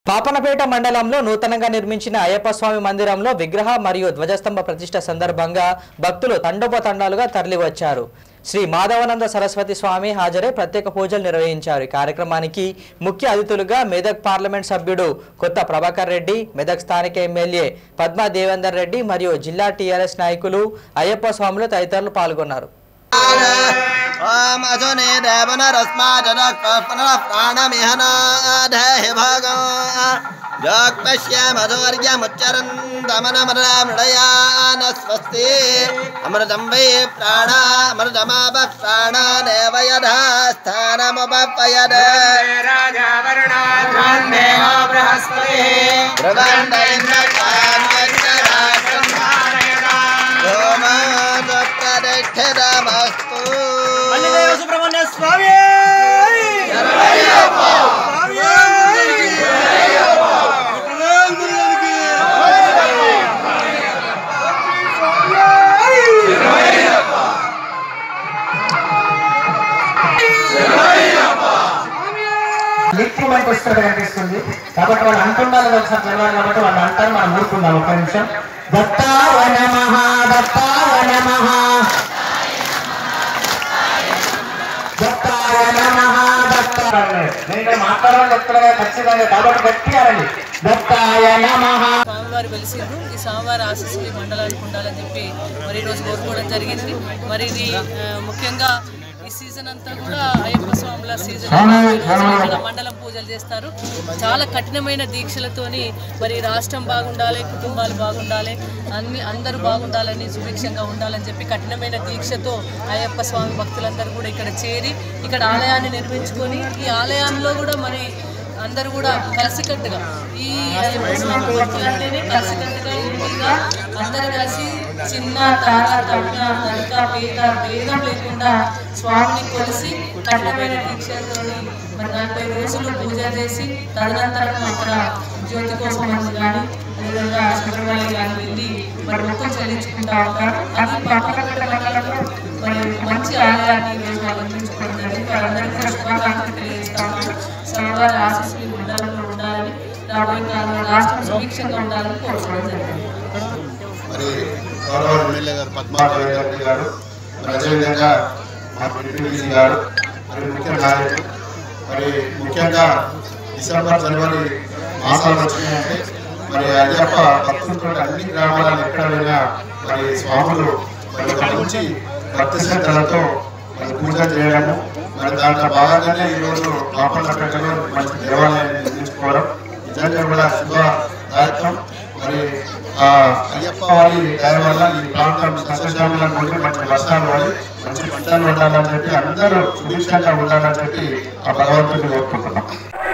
పాపనపేట మండలంలో నూతనంగా నిర్మించిన అయ్యప్ప స్వామి మందిరంలో విగ్రహ మరియు ధ్వజస్తంభ ప్రతిష్ట సందర్భంగా భక్తులు తండోపతండాలుగా తరలివచ్చారు శ్రీ మాధవానంద సరస్వతి స్వామి హాజరై ప్రత్యేక పూజలు నిర్వహించారు ఈ కార్యక్రమానికి ముఖ్య అతిథులుగా మెదక్ పార్లమెంట్ సభ్యుడు కొత్త ప్రభాకర్ రెడ్డి మెదక్ స్థానిక ఎమ్మెల్యే పద్మా దేవేందర్ రెడ్డి మరియు జిల్లా టీఆర్ఎస్ నాయకులు అయ్యప్ప స్వాములు తదితరులు పాల్గొన్నారు ఓం అజునే దేవనరస్మాజనః ప్రాణమిహనాధేహి భాగం జాక్పశ్యమధుర్యముచ్చరంతమనమృడయాన స్వస్తి అమృతం వై ప్రాణ అమృతమాప ప్రాణానేవ యథా స్థానముపయద ప్రతిష్ఠితమస్తు సుబ్రహ్మణ్య స్వామి లిక్విడ్ వస్తుంది కనిపిస్తుంది కాబట్టి వాళ్ళు అంటుండాలి ఒకసారి తెలవాలి కాబట్టి వాళ్ళు అంటారు మనం ఊరుకుందాం ఒక నిమిషం దత్తాయ నమః దత్తాయ నమః దత్తాయ నమః దత్తాయ నేను ఇక్కడ మాట్లాడాలని చెప్తున్నా కదా ఖచ్చితంగా కాబట్టి గట్టిగా రండి దత్తాయ నమః స్వామివారు వెలిసిండ్రు ఈ స్వామివారి ఆశీస్సులు ఈ మండలానికి ఉండాలని చెప్పి మరి ఈరోజు కోరుకోవడం జరిగింది మరి ఇది ఆ, ముఖ్యంగా ఈ సీజన్ అంతా కూడా అయ్యప్ప స్వాముల సీజన్ ఇక్కడ మండలం పూజలు చేస్తారు చాలా కఠినమైన దీక్షలతోని మరి రాష్ట్రం బాగుండాలి కుటుంబాలు బాగుండాలి అన్ని అందరూ బాగుండాలని సుభిక్షంగా ఉండాలని చెప్పి కఠినమైన దీక్షతో అయ్యప్ప స్వామి భక్తులందరూ కూడా ఇక్కడ చేరి ఇక్కడ ఆలయాన్ని నిర్మించుకొని ఈ ఆలయంలో కూడా మరి అందరూ కూడా కలిసికట్టుగా ఈ అయ్యప్ప స్వామి భక్తులంటేనే కలిసికట్టుగా యూనిటీగా అందరూ కలిసి చిన్న తార తమ్మ నడక పేద భేదం లేకుండా స్వామిని కొలిసి కఠినమైన దీక్షలతో మరి నలభై రోజులు పూజ చేసి తదనంతరం అక్కడ జ్యోతి కోసం అని కానీ అదేవిధంగా శబరిమల కానీ వెళ్ళి మరి మొత్తం చెల్లించుకుంటా ఉంటారు అది పక్కన మండలంలో మరి మంచి ఆలయాన్ని ఈరోజు వాళ్ళు అందించుకోవడం జరిగింది వారందరికీ కూడా శుభాకాంక్షలు తెలియజేస్తాము స్వామివారి ఆశీస్సులు ఈ మండలంలో ఉండాలని రాబోయే కాలంలో రాష్ట్రం సుభిక్షంగా ఉండాలని కోరుకోవడం జరిగింది మరి గౌరవ ఎమ్మెల్యే గారు పద్మారావు రెడ్డి గారు మరి అదేవిధంగా మా పిటిసి గారు మరి ముఖ్య నాయకులు మరి ముఖ్యంగా డిసెంబర్ జనవరి మాసాలు వచ్చినాయంటే మరి అయ్యప్ప భక్తులతో అన్ని గ్రామాలను ఎక్కడ వెళ్ళినా మరి స్వాములు మరి ఒక మంచి భక్తి శ్రద్ధలతో మరి పూజ చేయడము మరి దాంట్లో భాగంగానే ఈరోజు పాపన్నపేటలో మంచి దేవాలయాన్ని నిర్మించుకోవడం నిజంగా కూడా శుభదాయకం మరి ఆ అయ్యప్ప వారి దయ వల్ల ఈ ప్రాంతం సస్యశ్యామలం ఉండి మంచి వర్షాలు పడి మంచి పంటలు ఉండాలని చెప్పి అందరూ సుభిక్షంగా ఉండాలని చెప్పి ఆ భగవంతుని కోరుకుంటున్నాం